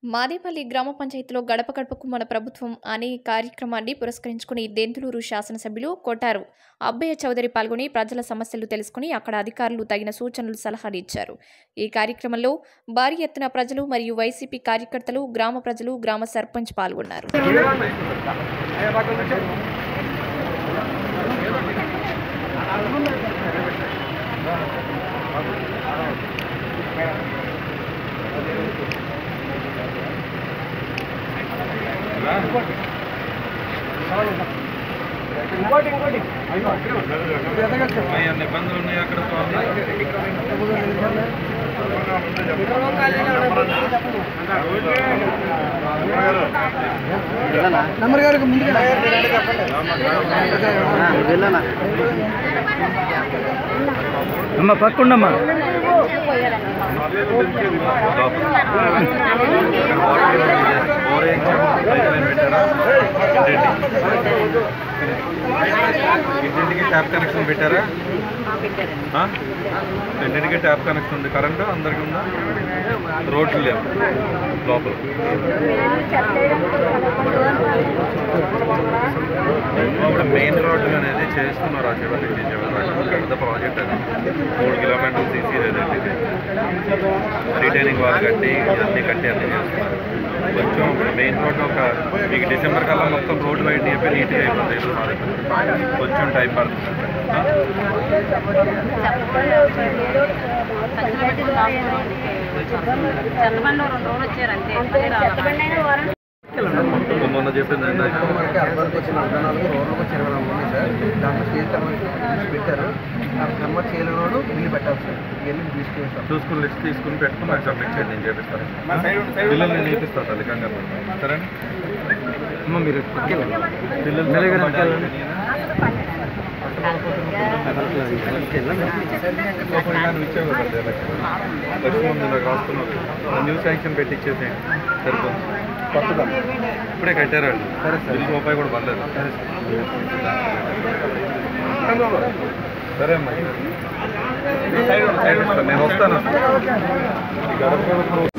మాదేపల్లి గ్రామ పంచాయతీలో గడప గడపకు మన ప్రభుత్వం అనే కార్యక్రమాన్ని పురస్కరించుకుని దెందులూరు శాసనసభ్యులు కొట్టారు అబ్బయ్య చౌదరి పాల్గొని ప్రజల సమస్యలు తెలుసుకుని అక్కడ అధికారులు తగిన సూచనలు సలహాలు ఇచ్చారు ఈ కార్యక్రమంలో భారీ ఎత్తున ప్రజలు మరియు వైసీపీ కార్యకర్తలు గ్రామ ప్రజలు గ్రామ సర్పంచ్ పాల్గొన్నారు ఏమన్నా ఇబ్బందులు ఉన్నాయి అక్కడ నంబర్ గారికి ముందుగా అమ్మ పక్కుండమ్మా ఇంటింటికి ట్యాప్ కనెక్షన్ పెట్టారా ఆ? ఇంటింటికి ట్యాప్ కనెక్షన్ ఉంది కరెంటు అందరికి ఉందా రోడ్లు లేవు లోపల ఇప్పుడు మెయిన్ రోడ్డు అనేది చేస్తున్నారు ఆ చివరి నుంచి చివరి దాకా. పెద్ద ప్రాజెక్ట్ అది మూడు కిలోమీటర్లు తీసి ఇది రిటైనింగ్ వాల్ కట్టి ఇవన్నీ కట్టి అన్నీ చేస్తున్నారు కొంచెం మెయిన్ రోడ్ ఒక మీకు డిసెంబర్ కల్లా మొత్తం రోడ్డు వైట్ అయిపోయి నీట్గా అయిపోతాయి ఇప్పుడు మా దగ్గర. కొంచెం టైం పడుతుంది ఆ? చెత్తబండిలో రెండు రోజులు వచ్చారు అంతే మళ్ళీ రావాలి. మొన్న చెప్పింది ఇందాక. మనకి అర్బన్కి వచ్చిన అరవై నాలుగు రోడ్లకు వచ్చి ఇరవై నాలుగు ఉన్నాయి సార్ దాంట్లో స్టేజ్ కన్వర్ట్ పెట్టారు ఆ కన్వర్ట్ చేయలేనోడు బిల్లు పెట్టాలి సార్ ఇవన్నీ లిస్ట్ చేస్తాం చూసుకుని లిస్ట్ తీసుకుని పెట్టుకుని నాకు సబ్మిట్ చేయండి నేను చేపిస్తాను పిల్లల్ని నేను చేపిస్తాను తల్లి కంగారు సరేనా అమ్మ మీరు పిల్లలు మెల్లగా చదవకుండా వెనకాల. లోపల ఇంకా నువ్వు ఇచ్చావు కదా ఎలక్షన్ లక్ష్మీ ఉంది నాకు రాసుకున్నావు న్యూ శాంక్షన్ పెట్టి ఇచ్చేసేయండి సరిపోతుంది కొత్తగా ఇప్పుడే కట్టారు వాళ్ళు సరే సార్. బిల్లు రూపాయి కూడా పర్లేదు సరే అమ్మా సైడ్ ఉండు, సైడ్ ఉండు. నేను వస్తాను ఈ గడప గడప